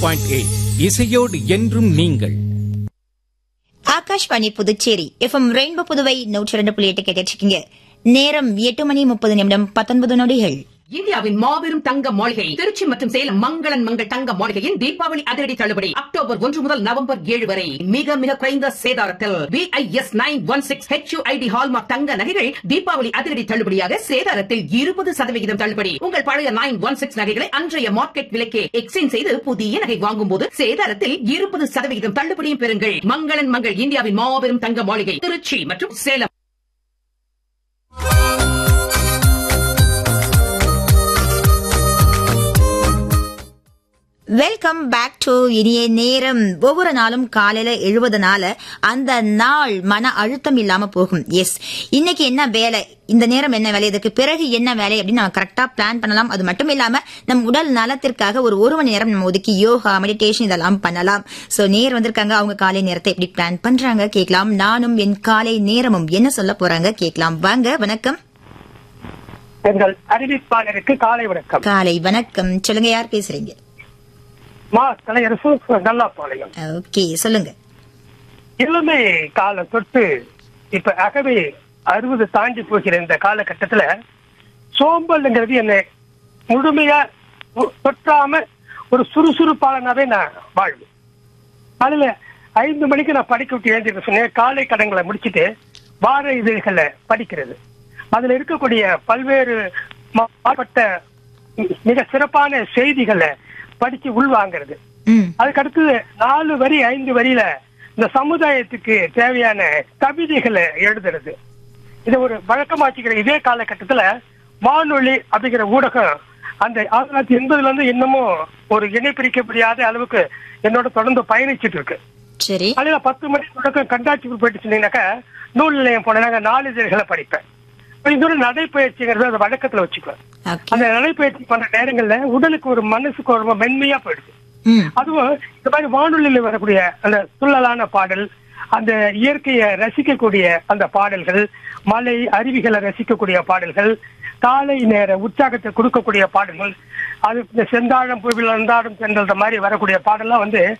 point eight இசையோடு என்றும் நீங்கள் ஆகாஷ்வாணி புதுச்சேரி எஃப்எம் ரெயின்போ புதுவை நூற்றி ரெண்டு புள்ளி எட்டு கேட்டுட்டு இருக்கீங்க நேரம் எட்டு மணி முப்பது நிமிடம் பத்தொன்பது நொடிகள் இந்தியாவின் மாபெரும் தங்க மாளிகை திருச்சி மற்றும் சேலம் மங்களன் மங்கள் தங்க மாளிகையின் தீபாவளி அதிரடி தள்ளுபடி அக்டோபர் ஒன்று முதல் நவம்பர் ஏழு வரை மிக மிக குறைந்த சேதாரத்தில் BIS nine one six HUID hallmark தங்க நகைகள் தீபாவளி அதிரடி தள்ளுபடியாக சேதாரத்தில் இருபது சதவிகிதம் தள்ளுபடி உங்கள் பழைய நைன் ஒன் சிக்ஸ் நகைகளை அன்றைய மார்க்கெட் விலைக்கே எக்ஸ்சேஞ்ச் செய்து புதிய நகை வாங்கும் போது சேதாரத்தில் இருபது சதவிகிதம் தள்ளுபடியும் பெறுங்கள் மங்களன் மங்கள் இந்தியாவின் மாபெரும் தங்க மாளிகை திருச்சி மற்றும் சேலம் வெல்கம் பேக் டு இனிய நேரம் ஒவ்வொரு நாளும் காலையில எழுவதனால அந்த நாள் மன அழுத்தம் இல்லாம போகும் எஸ் இன்னைக்கு என்ன வேலை இந்த நேரம் என்ன வேலை இதுக்கு பிறகு என்ன வேலை அப்படின்னு நம்ம கரெக்டா பிளான் பண்ணலாம் அது மட்டும் இல்லாம நம் உடல் நலத்திற்காக ஒரு ஒரு மணி நேரம் நம்ம ஒதுக்கி யோகா மெடிடேஷன் இதெல்லாம் பண்ணலாம் சோ நேர் வந்திருக்காங்க அவங்க காலை நேரத்தை எப்படி பிளான் பண்றாங்க கேட்கலாம் நானும் என் காலை நேரமும் என்ன சொல்ல போறாங்க கேட்கலாம் வாங்க வணக்கம் எங்கள் அறிவிப்பாளருக்கு காலை வணக்கம் காலை வணக்கம் சொல்லுங்க யார் பேசுறீங்க மா தலையரசு நல்லாப்பாளையம் ஓகே சொல்லுங்க இளமை காலம் தொட்டு இப்ப அகவே அறுபது தாண்டி போகிற இந்த காலகட்டத்துல சோம்பல்ங்கிறது என்னை முழுமையா தொ- தொட்டாம ஒரு சுறுசுறுப்பாளனாவே நான் வாழ்வேன் அதுல ஐந்து மணிக்கு நான் படிக்க விட்டு எழுந்திருக்க சொன்னேன் காலை கடன்களை முடிச்சிட்டு வார இதழ்களை படிக்கிறது அதுல இருக்கக்கூடிய பல்வேறு மாவட்ட மிக சிறப்பான செய்திகளை படிச்சு உள்வாங்கிறது ம் அதுக்கு அடுத்தது நாலு வரி ஐந்து வரியில இந்த சமுதாயத்துக்கு தேவையான கவிதைகளை எழுதுறது இதை ஒரு வழக்கமாக்கிக்கிற இதே காலகட்டத்துல வானொலி அப்படிங்கிற ஊடகம் அந்த ஆயிரத்தி தொள்ளாயிரத்தி எண்பதுல இருந்து இன்னமும் ஒரு இணை பிரிக்க முடியாத அளவுக்கு என்னோட தொடர்ந்து பயணிச்சிட்டு இருக்கு சரி அதுல பத்து மணி தொடக்கம் கண்காட்சிக்கு போயிட்டு சொன்னீங்கன்னாக்கா நூல் நிலையம் போனாங்க நாளிதழ்களை படிப்பேன் இதோட நடைப்பயிற்சிங்கிறது அந்த வழக்கத்துல வச்சுக்குவேன் ஓகே அந்த நடைப்பயிற்சி பண்ற நேரங்கள்ல உடலுக்கு ஒரு மனசுக்கு ஒரு ரொம்ப மென்மையா போயிடுது ம் அதுவும் இந்த மாதிரி வானொலியில் வரக்கூடிய அந்த துள்ளலான பாடல் அந்த இயற்கையை ரசிக்கக்கூடிய அந்த பாடல்கள் மலை அருவிகளை ரசிக்கக்கூடிய பாடல்கள் காலை நேர உற்சாகத்தை கொடுக்கக்கூடிய பாடல்கள் அது இந்த செந்தாழம் பூவில் அந்தாடும் சென்றல் மாதிரி வரக்கூடிய பாடல்லாம் வந்து